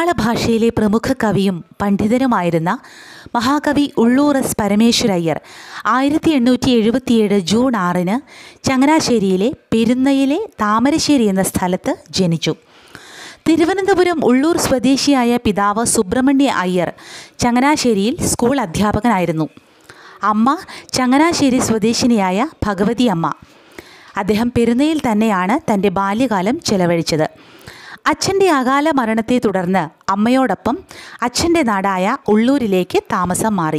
മലയാള ഭാഷയിലെ പ്രമുഖ കവിയും പണ്ഡിതനുമായിരുന്ന മഹാകവി ഉള്ളൂർ എസ് പരമേശ്വരയ്യർ ആയിരത്തി എണ്ണൂറ്റി എഴുപത്തിയേഴ് ജൂൺ ആറിന് ചങ്ങനാശ്ശേരിയിലെ പെരുന്നയിലെ താമരശ്ശേരി എന്ന സ്ഥലത്ത് ജനിച്ചു തിരുവനന്തപുരം ഉള്ളൂർ സ്വദേശിയായ പിതാവ് സുബ്രഹ്മണ്യ അയ്യർ ചങ്ങനാശ്ശേരിയിൽ സ്കൂൾ അധ്യാപകനായിരുന്നു അമ്മ ചങ്ങനാശ്ശേരി സ്വദേശിനിയായ ഭഗവതി അമ്മ അദ്ദേഹം പെരുന്നയിൽ തന്നെയാണ് തൻ്റെ ബാല്യകാലം ചെലവഴിച്ചത് അച്ഛൻ്റെ അകാല മരണത്തെ തുടർന്ന് അമ്മയോടൊപ്പം അച്ഛൻ്റെ നാടായ ഉള്ളൂരിലേക്ക് താമസം മാറി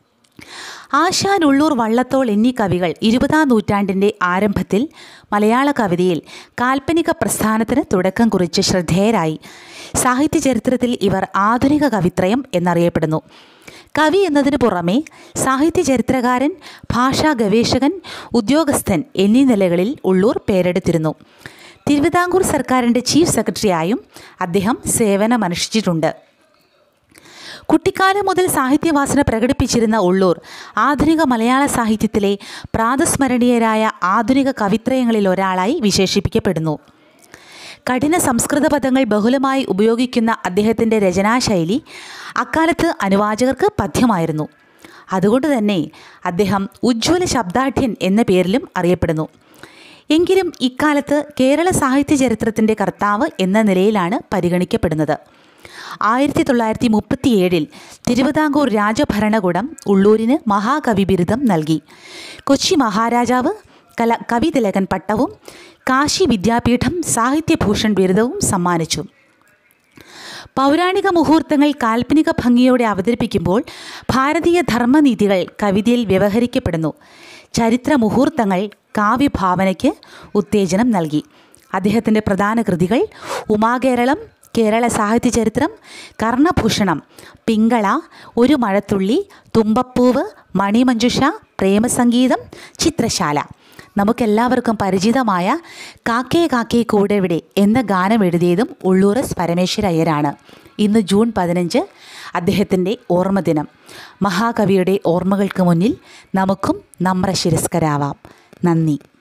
ആശാൻ ഉള്ളൂർ വള്ളത്തോൾ എന്നീ കവികൾ ഇരുപതാം നൂറ്റാണ്ടിൻ്റെ ആരംഭത്തിൽ മലയാള കവിതയിൽ കാൽപ്പനിക പ്രസ്ഥാനത്തിന് തുടക്കം കുറിച്ച് ശ്രദ്ധേയരായി സാഹിത്യ ചരിത്രത്തിൽ ഇവർ ആധുനിക കവിത്രയം എന്നറിയപ്പെടുന്നു കവി എന്നതിനു പുറമെ സാഹിത്യ ചരിത്രകാരൻ ഭാഷാ ഗവേഷകൻ ഉദ്യോഗസ്ഥൻ എന്നീ നിലകളിൽ ഉള്ളൂർ പേരെടുത്തിരുന്നു തിരുവിതാംകൂർ സർക്കാരിൻ്റെ ചീഫ് സെക്രട്ടറിയായും അദ്ദേഹം സേവനമനുഷ്ഠിച്ചിട്ടുണ്ട് കുട്ടിക്കാലം മുതൽ സാഹിത്യവാസന പ്രകടിപ്പിച്ചിരുന്ന ഉള്ളൂർ ആധുനിക മലയാള സാഹിത്യത്തിലെ പ്രാതസ്മരണീയരായ ആധുനിക കവിത്രയങ്ങളിൽ ഒരാളായി വിശേഷിപ്പിക്കപ്പെടുന്നു കഠിന സംസ്കൃത പദങ്ങൾ ബഹുലമായി ഉപയോഗിക്കുന്ന അദ്ദേഹത്തിൻ്റെ രചനാശൈലി അക്കാലത്ത് അനുവാചകർക്ക് പഥ്യമായിരുന്നു അതുകൊണ്ട് തന്നെ അദ്ദേഹം ഉജ്ജ്വല ശബ്ദാഠ്യൻ എന്ന പേരിലും അറിയപ്പെടുന്നു എങ്കിലും ഇക്കാലത്ത് കേരള സാഹിത്യ ചരിത്രത്തിൻ്റെ കർത്താവ് എന്ന നിലയിലാണ് പരിഗണിക്കപ്പെടുന്നത് ആയിരത്തി തൊള്ളായിരത്തി മുപ്പത്തിയേഴിൽ തിരുവിതാംകൂർ രാജഭരണകൂടം ഉള്ളൂരിന് മഹാകവി ബിരുദം നൽകി കൊച്ചി മഹാരാജാവ് കല കവിതിലകൻ പട്ടവും കാശി വിദ്യാപീഠം സാഹിത്യഭൂഷൺ ബിരുദവും സമ്മാനിച്ചു പൗരാണിക മുഹൂർത്തങ്ങൾ കാൽപ്പനിക ഭംഗിയോടെ അവതരിപ്പിക്കുമ്പോൾ ഭാരതീയ ധർമ്മനീതികൾ കവിതയിൽ വ്യവഹരിക്കപ്പെടുന്നു ചരിത്ര മുഹൂർത്തങ്ങൾ കാവ്യഭാവനയ്ക്ക് ഉത്തേജനം നൽകി അദ്ദേഹത്തിൻ്റെ പ്രധാന കൃതികൾ ഉമാകേരളം കേരള സാഹിത്യ ചരിത്രം കർണഭൂഷണം പിങ്കള ഒരു മഴത്തുള്ളി തുമ്പപ്പൂവ് മണിമഞ്ജുഷ പ്രേമസംഗീതം ചിത്രശാല നമുക്കെല്ലാവർക്കും പരിചിതമായ കാക്കേ കാക്കേ കൂടെവിടെ എന്ന ഗാനം എഴുതിയതും ഉള്ളൂറസ് പരമേശ്വര അയ്യരാണ് ഇന്ന് ജൂൺ പതിനഞ്ച് അദ്ദേഹത്തിൻ്റെ ഓർമ്മദിനം മഹാകവിയുടെ ഓർമ്മകൾക്ക് മുന്നിൽ നമുക്കും നമ്രശിരസ്കരാവാം നന്ദി